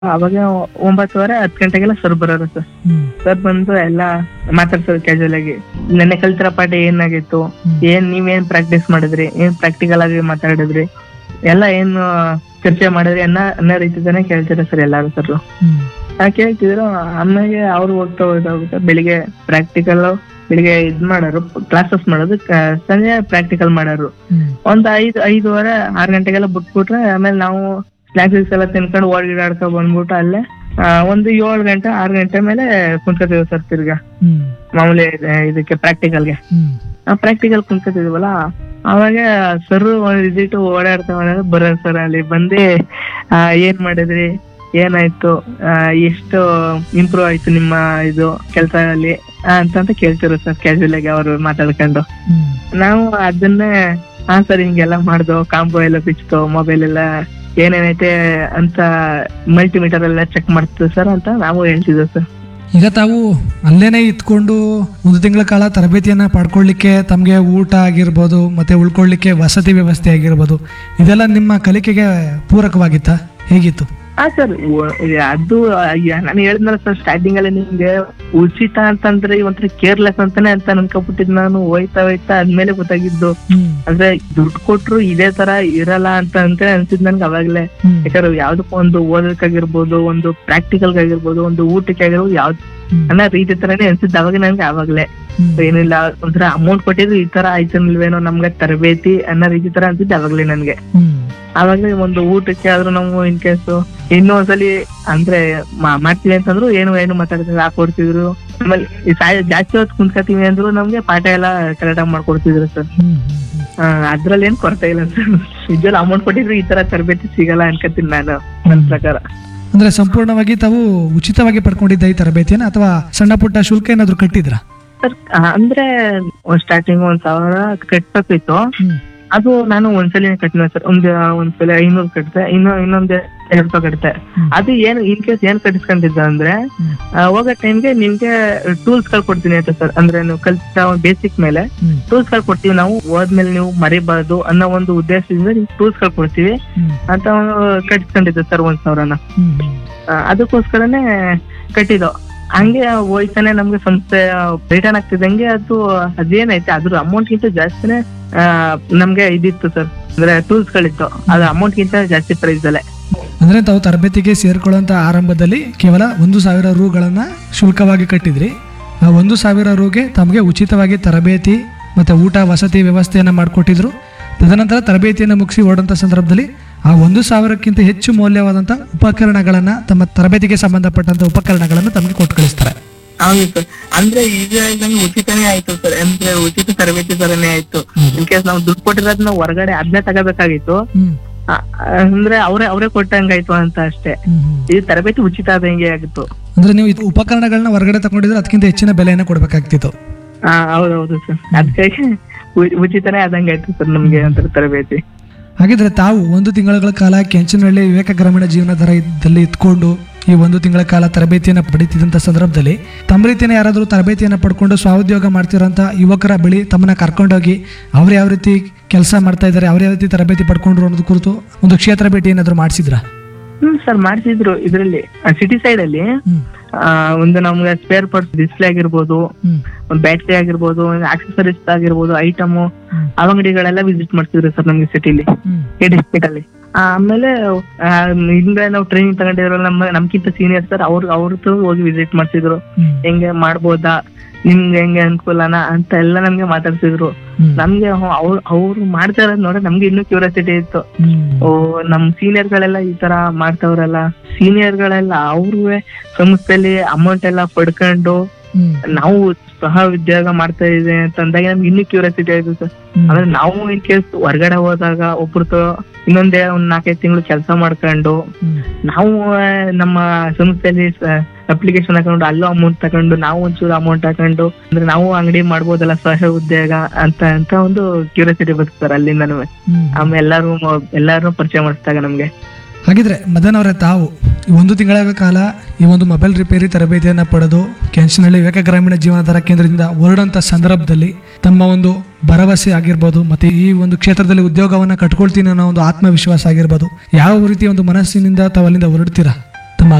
ಅವಾಗ ಒಂಬತ್ತುವರೆ ಹತ್ತು ಗಂಟೆಗೆಲ್ಲ ಸರ್ ಬರೋರು ಸರ್ ಹ್ಮ್ ಸರ್ ಬಂದು ಎಲ್ಲ ಮಾತಾಡ್ಸೋದು ಕ್ಯಾಶುವಲ್ ಆಗಿ ನೆನ್ನೆ ಕಲ್ತಿರೋ ಪಾಠ ಏನಾಗಿತ್ತು ಹ್ಮ್. ಏನ್ ನೀವೇನ್ ಪ್ರಾಕ್ಟೀಸ್ ಮಾಡಿದ್ರಿ ಏನ್ ಪ್ರಾಕ್ಟಿಕಲ್ ಆಗಿ ಮಾತಾಡಿದ್ರಿ ಎಲ್ಲ ಏನು ಚರ್ಚೆ ಮಾಡಿದ್ರಿ ಅನ್ನೋ ಅನ್ನೋ ರೀತಿದಾನೆ ಕೇಳ್ತಾರೆ ಸರ್ ಎಲ್ಲಾರು ಸರ್ ಹ್ಮ್ ಆ ಕೇಳ್ತಿದ್ರು ಆಮೇಲೆ ಅವ್ರು ಹೋಗ್ತಾ ಹೋಗ್ತಾ ಹೋಗ್ತಾ ಬೆಳಿಗ್ಗೆ ಪ್ರಾಕ್ಟಿಕಲ್ ಬೆಳಿಗ್ಗೆ ಇದ್ ಮಾಡೋರು ಕ್ಲಾಸಸ್ ಮಾಡೋದು ಕ- ಸಂಜೆ ಪ್ರಾಕ್ಟಿಕಲ್ ಮಾಡೋರು ಹ್ಮ್ ಒಂದ್ ಐದ್ ಐದುವರೆ ಆರ್ ಗಂಟೆಗೆಲ್ಲ ಬಿಟ್ಬಿಟ್ರೆ ಆಮೇಲೆ ನಾವು ಸ್ನಾಕ್ಸ್ ಎಲ್ಲ ತಿನ್ಕೊಂಡು ಓಡಾಡ್ಕೊಂಡ್ ಬಂದ್ಬಿಟ್ಟು ಅಲ್ಲೇ ಆ, ಒಂದು ಏಳು ಗಂಟೆ ಆರ್ ಗಂಟೆ ಮೇಲೆ ಕುಂತ್ಕೋತೀವಿ ಸರ್ ತಿರ್ಗಾ ಹ್ಮ್ ಮಾಮೂಲಿ ಇದ್- ಇದಕ್ಕೆ ಪ್ರಾಕ್ಟಿಕಲ್ಗೆ ಹ್ಮ್ ಆ ಪ್ರಾಕ್ಟಿಕಲ್ ಕುಂತ್ಕೋತಿದ್ವಲ್ಲ ಅವಾಗ ಸರ್ ಒಂದ್ ವಿಸಿಟ್ ಓಡಾಡ್ತಾ ಓಡಾಡ ಬರೋದು ಸರ್ ಅಲ್ಲಿ ಬಂದು ಆ, ಏನ್ ಮಾಡಿದ್ರಿ ಏನಾಯ್ತು ಆ, ಎಷ್ಟು ಇಂಪ್ರೂವ್ ಆಯ್ತು ನಿಮ್ಮ ಇದು ಕೆಲಸ ಅಲ್ಲಿ ಅಂತಂತ ಕೇಳ್ತಿರೋ ಸರ್ ಕ್ಯಾಶುವಲ್ ಆಗಿ ಅವರು ಮಾತಾಡ್ಕೊಂಡು ಹ್ಮ್ ನಾವು ಅದನ್ನೇ ಹಾ ಸರ್ ಹಿಂಗೆಲ್ಲ ಮಾಡ್ದು ಕಾಂಬೋ ಎಲ್ಲ ಬಿಚ್ತು ಮೊಬೈಲ್ ಎಲ್ಲ ಏನೇನೈತೆ ಅಂತ ಮಲ್ಟಿಮೀಟರ್ ಎಲ್ಲ ಚೆಕ್ ಮಾಡ್ತೀವಿ ಸರ್ ಅಂತ ನಾವು ಹೇಳ್ತಿದ್ವಿ ಸರ್ ಈಗ ತಾವು ಅಲ್ಲೇನೆ ಇತ್ಕೊಂಡು ಒಂದು ತಿಂಗಳ ಕಾಲ ತರಬೇತಿಯನ್ನ ಪಡ್ಕೊಳ್ಳಿಕ್ಕೆ ತಮಗೆ ಊಟ ಆಗಿರ್ಬೋದು ಮತ್ತೆ ಉಳ್ಕೊಳ್ಳಿಕ್ಕೆ ವಸತಿ ವ್ಯವಸ್ಥೆ ಆಗಿರ್ಬೋದು ಇದೆಲ್ಲ ನಿಮ್ಮ ಕಲಿಕೆಗೆ ಪೂರಕವಾಗಿತ್ತಾ ಹೇಗಿತ್ತು ಹಾ ಸರ್ ಅದು ನಾನು ಹೇಳಿದ್ನಲ್ಲ ಸರ್ ಸ್ಟಾರ್ಟಿಂಗ್ ಅಲ್ಲಿ ನಿಮ್ಗೆ ಉಚಿತ ಅಂತಂದ್ರೆ ಒಂಥರ ಕೇರ್ಲೆಸ್ ಅಂತಾನೆ ಅಂತ ಅನ್ಕೊಬಿಟ್ಟಿದ್ ನಾನು ಹೋಯ್ತಾ ಹೋಯ್ತಾ ಆದ್ಮೇಲೆ ಗೊತ್ತಾಗಿದ್ದು ಹ್ಮ್ ಅಂದ್ರೆ ದುಡ್ಡು ಕೊಟ್ರು ಇದೇ ತರ ಇರಲ್ಲ ಅಂತ ಅಂತ ಅನ್ಸಿದ್ ನನ್ಗೆ ಅವಾಗ್ಲೇ ಹ್ಮ್ ಯಾಕಂದ್ರೆ ಯಾವ್ದಕ್ಕೂ ಒಂದು ಓದೋದಕ್ಕಾಗಿರ್ಬೋದು ಒಂದು ಪ್ರಾಕ್ಟಿಕಲ್ ಆಗಿರ್ಬೋದು ಒಂದು ಊಟಕ್ಕೆ ಆಗಿರ್ಬೋದು ಯಾವ್ದು ಹ್ಮ್ ಅನ್ನೋ ರೀತಿ ತರಾನೇ ಅನ್ಸಿದ್ ಅವಾಗ ನನ್ಗೆ ಅವಾಗ್ಲೇ ಹ್ಮ್ ಏನಿಲ್ಲ ಒಂಥರ ಅಮೌಂಟ್ ಕೊಟ್ಟಿದ್ರು ಈ ತರ ಆಯ್ತನ್ಲ್ವೇನೋ ನಮ್ಗೆ ತರಬೇತಿ ಅನ್ನೋ ರೀತಿ ತರ ಅನ್ಸಿದ್ದು ಅವಾಗ್ಲೇ ನನ್ಗೆ ಹ್ಮ್ ಆವಾಗ್ಲೇ ಒಂದು ಊಟಕ್ಕೆ ಆದ್ರೂ ನಾವು ಇನ್ ಕೇಸ್ ಇನ್ನೂ ಒಂದ್ಸಲಿ ಅಂದ್ರೆ ಮಾ- ಮಾಡ್ತೀವಿ ಅಂತಂದ್ರು ಏನು ಏನು ಮಾತಾಡ್ತಿದ್ರು ಹಾಕೊಡ್ತಿದ್ರು ಆಮೇಲೆ ಈ ಸಾಯ ಜಾಸ್ತಿ ಹೊತ್ತು ಕುಂತ್ಕತೀವಿ ಅಂದ್ರು ನಮ್ಗೆ ಪಾಠ ಎಲ್ಲ ಕರೆಕ್ಟ್ ಆಗಿ ಮಾಡ್ಕೊಡ್ತಿದ್ರು ಸರ್ ಹ್ಮ್ ಹ್ಮ್ ಅದ್ರಲ್ಲಿ ಏನ್ ಕೊರತೆ ಇಲ್ಲ ಸರ್ ನಿಜವಲ್ಲ ಅಮೌಂಟ್ ಕೊಟ್ಟಿದ್ರು ಈ ತರ ತರಬೇತಿ ಸಿಗಲ್ಲ ಅನ್ಕತೀನಿ ನಾನು ನನ್ ಪ್ರಕಾರ ಅಂದ್ರೆ ಸಂಪೂರ್ಣವಾಗಿ ತಾವು ಉಚಿತವಾಗಿ ಪಡ್ಕೊಂಡಿದ್ದ ಈ ತರಬೇತಿಯನ್ನ ಅಥವಾ ಸಣ್ಣ ಪುಟ್ಟ ಶುಲ್ಕ ಏನಾದ್ರು ಕಟ್ಟಿದ್ರಾ ಸರ್ ಅಂದ್ರೆ ಸ್ಟಾರ್ಟಿಂಗ್ ಒಂದ್ ಸಾವಿರ ಕಟ್ಬೇಕಿತ್ತು ಹ್ಮ್ ಅದು ನಾನು ಒಂದ್ಸಲಿ ಕಟ್ಟಿನ ಸರ್ ಒಂದ್ ಒಂದ್ಸಲ ಐನೂರು ಕಟ್ಟಿದೆ ಇನ್ನು ಇನ್ನೊಂದ್ ಎರಡ್ ರೂಪಾಯಿ ಕಟ್ಟಿದೆ ಹ್ಮ್. ಅದು ಏನ್ ಇನ್ ಕೇಸ್ ಏನ್ ಕಟ್ಟಿಸ್ಕೊಂಡಿದ್ದ ಅಂದ್ರೆ ಹ್ಮ್. ಆ, ಹೋಗೋ ಟೈಮ್ಗೆ ನಿಮ್ಗೆ ಟೂಲ್ಸ್ ಗಳು ಕೊಡ್ತೀನಿ ಅಂತ ಸರ್ ಅಂದ್ರೆ ನೀವು ಕಲ್ತ ಬೇಸಿಕ್ ಮೇಲೆ ಹ್ಮ್ ಟೂಲ್ಸ್ ಗಳು ಕೊಡ್ತೀವಿ ನಾವು ಹೋದ್ಮೇಲೆ ನೀವು ಮರಿಬಾರ್ದು ಅನ್ನೋ ಒಂದು ಉದ್ದೇಶದಿಂದ ಟೂಲ್ಸ್ ಗಳು ಕೊಡ್ತೀವಿ ಹ್ಮ್ ಅಂತ ಕಟ್ಟಿಸ್ಕೊಂಡಿದ್ದೆ ಸರ್ ಒಂದ್ ಸಾವಿರನ ಹ್ಮ್ ಹ್ಮ್ ಆ, ಅದಕ್ಕೋಸ್ಕರನೇ ಕಟ್ಟಿದ್ದು ಹಂಗೆ ಹೋಯ್ತಾನೆ ನಮ್ಗೆ ಸಂಸ್ಥೆ ರಿಟರ್ನ್ ಆಗ್ತಿದಂಗೆ ಅದು ಅದೇನೈತೆ ಅದ್ರ ಅಮೌಂಟ್ ಗಿಂತ ಜಾಸ್ತಿನೇ ಆ, ನಮ್ಗೆ ಇದಿತ್ತು ಸರ್ ಅಂದ್ರೆ ಟೂಲ್ಸ್ ಗಳಿತ್ತು ಅದು ಅಮೌಂಟ್ ಗಿಂತ ಜಾಸ್ತಿ ಪ್ರೈಸ್ ಅಲ್ಲೇ ಅಂದ್ರೆ ತಾವು ತರಬೇತಿಗೆ ಸೇರ್ಕೊಳ್ಳುವಂತ ಆರಂಭದಲ್ಲಿ ಕೇವಲ ಒಂದು ಸಾವಿರ ರೂಗಳನ್ನ ಶುಲ್ಕವಾಗಿ ಕಟ್ಟಿದ್ರಿ ಆ ಒಂದು ಸಾವಿರ ರೂಗೆ ತಮಗೆ ಉಚಿತವಾಗಿ ತರಬೇತಿ ಮತ್ತೆ ಊಟ ವಸತಿ ವ್ಯವಸ್ಥೆಯನ್ನ ಮಾಡಿಕೊಟ್ಟಿದ್ರು ತದನಂತರ ತರಬೇತಿಯನ್ನು ಮುಗಿಸಿ ಓಡಂತ ಸಂದರ್ಭದಲ್ಲಿ ಆ ಒಂದು ಸಾವಿರಕ್ಕಿಂತ ಹೆಚ್ಚು ಮೌಲ್ಯವಾದಂಥ ಉಪಕರಣಗಳನ್ನ ತಮ್ಮ ತರಬೇತಿಗೆ ಸಂಬಂಧಪಟ್ಟಂತ ಉಪಕರಣಗಳನ್ನು ತಮಗೆ ಕೊಟ್ಟು ಕಳಿಸ್ತಾರೆ ಹೌದು ಸರ್ ಅಂದ್ರೆ ಈಗ ನಮ್ಗೆ ಉಚಿತನೇ ಆಯ್ತು ಸರ್ ಅಂದ್ರೆ ಉಚಿತ ತರಬೇತಿ ತರನೇ ಆಯ್ತು ಇನ್ ಕೇಸ್ ನಾವು ದುಡ್ಡು ಕೊಟ್ಟಿರೋದ್ ನಾವು ಹೊರಗಡೆ ಅದನ್ನೇ ತಗೋಬೇಕಾಗಿತ್ತು ಹ್ಮ್ ಆ, ಅಂದ್ರೆ ಅವ್ರೇ ಅವರೇ ಕೊಟ್ಟಂಗಾಯ್ತು ಅಂತ ಅಷ್ಟೇ ಹ್ಮ್ ಹ್ಮ್. ಇದು ತರಬೇತಿ ಉಚಿತ ಆದಂಗೆ ಆಗಿತ್ತು ಅಂದ್ರೆ ನೀವು ಇದು ಉಪಕರಣಗಳನ್ನ ಹೊರಗಡೆ ತಗೊಂಡಿದ್ರೆ ಅದಕ್ಕಿಂತ ಹೆಚ್ಚಿನ ಬೆಲೆಯನ್ನು ಕೊಡಬೇಕಾಗ್ತಿತ್ತು ಹಾ ಹೌದೌದು ಸರ್ ಅದಕ್ಕಾಗಿ ಉಚಿತನೇ ಆದಂಗೆ ಆಯ್ತು ಸರ್ ನಮ್ಗೆ ಒಂಥರ ತರಬೇತಿ ಹಾಗಿದ್ರೆ ತಾವು ಒಂದು ತಿಂಗಳ ಕಾಲ ಕೆಂಚನಹಳ್ಳಿ ವಿವೇಕ ಗ್ರಾಮೀಣ ಜೀವನ ದರದಲ್ಲಿ ಇದ್ಕೊಂಡು ಈ ಒಂದು ತಿಂಗಳ ಕಾಲ ತರಬೇತಿಯನ್ನು ಪಡಿತಿದ್ದಂಥ ಸಂದರ್ಭದಲ್ಲಿ ತಮ್ಮ ರೀತಿಯ ಯಾರಾದರೂ ತರಬೇತಿಯನ್ನು ಪಡ್ಕೊಂಡು ಸ್ವಾಉದ್ಯೋಗ ಮಾಡ್ತಿರೋಂಥ ಯುವಕರ ಬಳಿ ತಮ್ಮನ್ನ ಕರ್ಕೊಂಡೋಗಿ ಅವ್ರು ಯಾವ ರೀತಿ ಕೆಲಸ ಮಾಡ್ತಾ ಇದ್ದಾರೆ ಅವ್ರು ಯಾವ ರೀತಿ ತರಬೇತಿ ಪಡ್ಕೊಂಡ್ರು ಅನ್ನೋದು ಕುರಿತು ಒಂದು ಕ್ಷೇತ್ರ ಭೇಟಿ ಏನಾದರೂ ಮಾಡಿಸಿದ್ರಾ ಹ್ಮ್ ಸರ್ ಮಾಡ್ತಿದ್ರು ಇದ್ರಲ್ಲಿ ಸಿಟಿ ಸೈಡ್ ಅಲ್ಲಿ ಹ್ಮ್ ಆ, ಒಂದು ನಮ್ಗೆ ಸ್ಪೇರ್ ಪಾರ್ಟ್ಸ್ ಡಿಸ್ಪ್ಲೇ ಆಗಿರ್ಬೋದು ಹ್ಮ್ ಒಂದು ಬ್ಯಾಟ್ರಿ ಆಗಿರ್ಬೋದು ಆಕ್ಸೆಸರೀಸ್ ಆಗಿರ್ಬೋದು ಐಟಮ್ ಹ್ಮ್. ಅಂಗಡಿಗಳೆಲ್ಲ ವಿಸಿಟ್ ಮಾಡ್ತಿದ್ರು ಸರ್ ನಮ್ಗೆ ಸಿಟಿಲಿ ಹ್ಮ್ ಈ ಡಿಸ್ಟ್ರಿಕ್ಟ್ ಅಲ್ಲಿ ಆಮೇಲೆ ಆ, ಹಿಂದೆ ನಾವು ಟ್ರೈನಿಂಗ್ ತಗೊಂಡಿರೋ ನಮ್ಮ ನಮ್ಗಿಂತ ಸೀನಿಯರ್ ಸರ್ ಅವ್ರ ಅವ್ರದ್ದು ಹೋಗಿ ವಿಸಿಟ್ ಮಾಡ್ತಿದ್ರು ಹ್ಮ್ ಹೆಂಗೆ ಮಾಡ್ಬೋದಾ ನಿಮ್ಗೆ ಹೆಂಗೆ ಅನುಕೂಲನಾ ಅಂತ ಎಲ್ಲ ನಮ್ಗೆ ಮಾತಾಡ್ತಿದ್ರು ಹ್ಮ್ ನಮ್ಗೆ ಅವ್ರು ಅವ್ರು ಮಾಡ್ತಾ ಇರೋದ್ ನೋಡಿ ನಮ್ಗೆ ಇನ್ನೂ ಕ್ಯೂರಿಯಾಸಿಟಿ ಇತ್ತು ಹ್ಮ್ ಓ ನಮ್ ಸೀನಿಯರ್ ಗಳೆಲ್ಲ ಈ ತರ ಮಾಡ್ತಾವ್ರಲ್ಲ ಸೀನಿಯರ್ ಗಳೆಲ್ಲ ಅವ್ರಿಗೆ ಸಂಸ್ಥೆಯಲ್ಲಿ ಅಮೌಂಟ್ ಎಲ್ಲ ಪಡ್ಕೊಂಡು ಹ್ಮ್ ನಾವು ಸಹ ಉದ್ಯೋಗ ಮಾಡ್ತಾ ಇದೆ ಅಂತ ಅಂದಾಗ ನಮ್ಗೆ ಇನ್ನೂ ಕ್ಯೂರಿಯಾಸಿಟಿ ಆಯ್ತು ಸರ್ ಹ್ಮ್ ಅಂದ್ರೆ ನಾವು ಇನ್ ಕೇಸ್ ಹೊರಗಡೆ ಹೋದಾಗ ಒಬ್ರದ್ದು ಇನ್ನೊಂದೇ ಒಂದ್ ನಾಲ್ಕೈದು ತಿಂಗಳು ಕೆಲಸ ಮಾಡ್ಕೊಂಡು ಹ್ಮ್ ನಾವು ಆ, ನಮ್ಮ ಸಂಸ್ಥೆಯಲ್ಲಿ ಅಪ್ಲಿಕೇಶನ್ ಹಾಕೊಂಡು ಅಲ್ಲೂ ಅಮೌಂಟ್ ತಗೊಂಡು ನಾವು ಒಂಚೂರು ಅಮೌಂಟ್ ಹಾಕೊಂಡು ಅಂದ್ರೆ ನಾವು ಅಂಗಡಿ ಮಾಡ್ಬೋದಲ್ಲ ಸಹ ಉದ್ಯೋಗ ಅಂತ ಅಂತ ಒಂದು ಕ್ಯೂರಿಯಾಸಿಟಿ ಬರ್ತದೆ ಅಲ್ಲಿಂದನೂ ಹ್ಮ್ ಆಮೇಲೆ ಎಲ್ಲಾರು ಎಲ್ಲಾರು ಪರಿಚಯ ಮಾಡಿಸಿದಾಗ ನಮ್ಗೆ ಹಾಗಿದ್ರೆ ಮದನ್ ಅವರೇ ತಾವು ಈ ಒಂದು ತಿಂಗಳ ಕಾಲ ಈ ಒಂದು ಮೊಬೈಲ್ ರಿಪೇರಿ ತರಬೇತಿಯನ್ನು ಪಡೆದು ಕೆಂಚನಹಳ್ಳಿ ವಿವೇಕ ಗ್ರಾಮೀಣ ಜೀವನಾಧಾರ ಕೇಂದ್ರದಿಂದ ಹೊರಡಂತ ಸಂದರ್ಭದಲ್ಲಿ ತಮ್ಮ ಒಂದು ಭರವಸೆ ಆಗಿರ್ಬೋದು ಮತ್ತೆ ಈ ಒಂದು ಕ್ಷೇತ್ರದಲ್ಲಿ ಉದ್ಯೋಗವನ್ನ ಕಟ್ಕೊಳ್ತೀನಿ ಅನ್ನೋ ಒಂದು ಆತ್ಮವಿಶ್ವಾಸ ಆಗಿರ್ಬೋದು ಯಾವ ರೀತಿಯ ಒಂದು ಮನಸ್ಸಿನಿಂದ ತಾವು ಅಲ್ಲಿಂದ ಹೊರಡ್ತೀರಾ